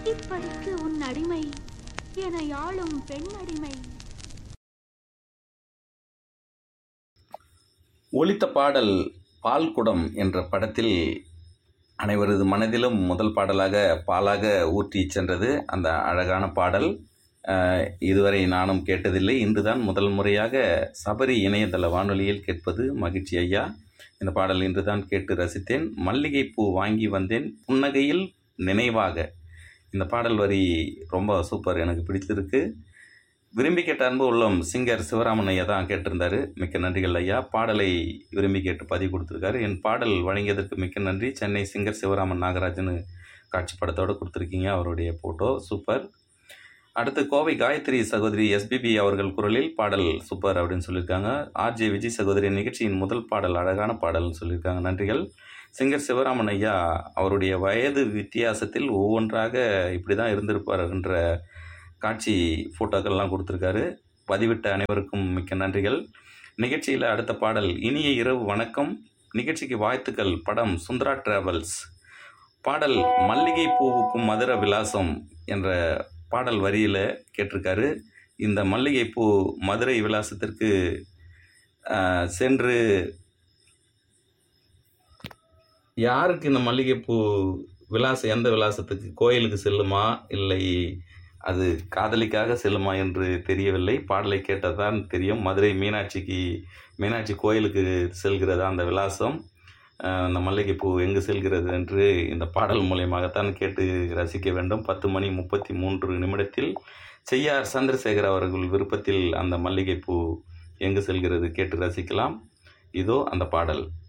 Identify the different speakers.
Speaker 1: இப்படிக்கு உன் அடிமை என ஆளும் பெண் அடிமை
Speaker 2: ஒலித்த பாடல் பால்குடம் என்ற படத்தில் அனைவரது மனதிலும் முதல் பாடலாக பாலாக ஊற்றி சென்றது அந்த அழகான பாடல் அஹ், இதுவரை நானும் கேட்டதில்லை இன்றுதான் முதல் முறையாக சபரி இணையதள வானொலியில் கேட்பது மகிழ்ச்சி ஐயா இந்த பாடல் இன்றுதான் கேட்டு ரசித்தேன் மல்லிகைப்பூ வாங்கி வந்தேன் புன்னகையில் நினைவாக இந்த பாடல் வரி ரொம்ப சூப்பர் எனக்கு பிடித்திருக்கு விரும்பி கேட்ட அன்பு உள்ளம் சிங்கர் சிவராமன் ஐயா தான் கேட்டிருந்தாரு மிக்க நன்றிகள் ஐயா பாடலை விரும்பி கேட்டு பதிவு கொடுத்துருக்காரு என் பாடல் வழங்கியதற்கு மிக்க நன்றி சென்னை சிங்கர் சிவராமன் நாகராஜன் காட்சி படத்தோடு கொடுத்துருக்கீங்க அவருடைய ஃபோட்டோ சூப்பர் அடுத்து கோவை காயத்ரி சகோதரி எஸ்பிபி அவர்கள் குரலில் பாடல் சூப்பர் அப்படின்னு சொல்லியிருக்காங்க ஆர்ஜே விஜய் சகோதரி நிகழ்ச்சியின் முதல் பாடல் அழகான பாடல்னு சொல்லியிருக்காங்க நன்றிகள் சிங்கர் சிவராமன் ஐயா அவருடைய வயது வித்தியாசத்தில் ஒவ்வொன்றாக இப்படி தான் இருந்திருப்பார்ன்ற காட்சி ஃபோட்டோக்கள்லாம் கொடுத்துருக்காரு பதிவிட்ட அனைவருக்கும் மிக்க நன்றிகள் நிகழ்ச்சியில் அடுத்த பாடல் இனிய இரவு வணக்கம் நிகழ்ச்சிக்கு வாழ்த்துக்கள் படம் சுந்தரா டிராவல்ஸ் பாடல் மல்லிகை பூவுக்கும் மதுர விலாசம் என்ற பாடல் வரியில் கேட்டிருக்காரு இந்த மல்லிகைப்பூ மதுரை விலாசத்திற்கு ஆஹ், சென்று யாருக்கு இந்த மல்லிகைப்பூ விலாசம் எந்த விலாசத்துக்கு கோயிலுக்கு செல்லுமா இல்லை அது காதலிக்காக செல்லுமா என்று தெரியவில்லை பாடலை கேட்டதான் தெரியும் மதுரை மீனாட்சிக்கு மீனாட்சி கோயிலுக்கு செல்கிறதா அந்த விலாசம் அஹ், அந்த மல்லிகைப்பூ எங்கு செல்கிறது என்று இந்த பாடல் மூலியமாகத்தான் கேட்டு ரசிக்க வேண்டும் பத்து மணி முப்பத்தி மூன்று நிமிடத்தில் செய்யார் சந்திரசேகர் அவர்கள் விருப்பத்தில் அந்த மல்லிகைப்பூ எங்கு செல்கிறது கேட்டு ரசிக்கலாம் இதோ அந்த பாடல்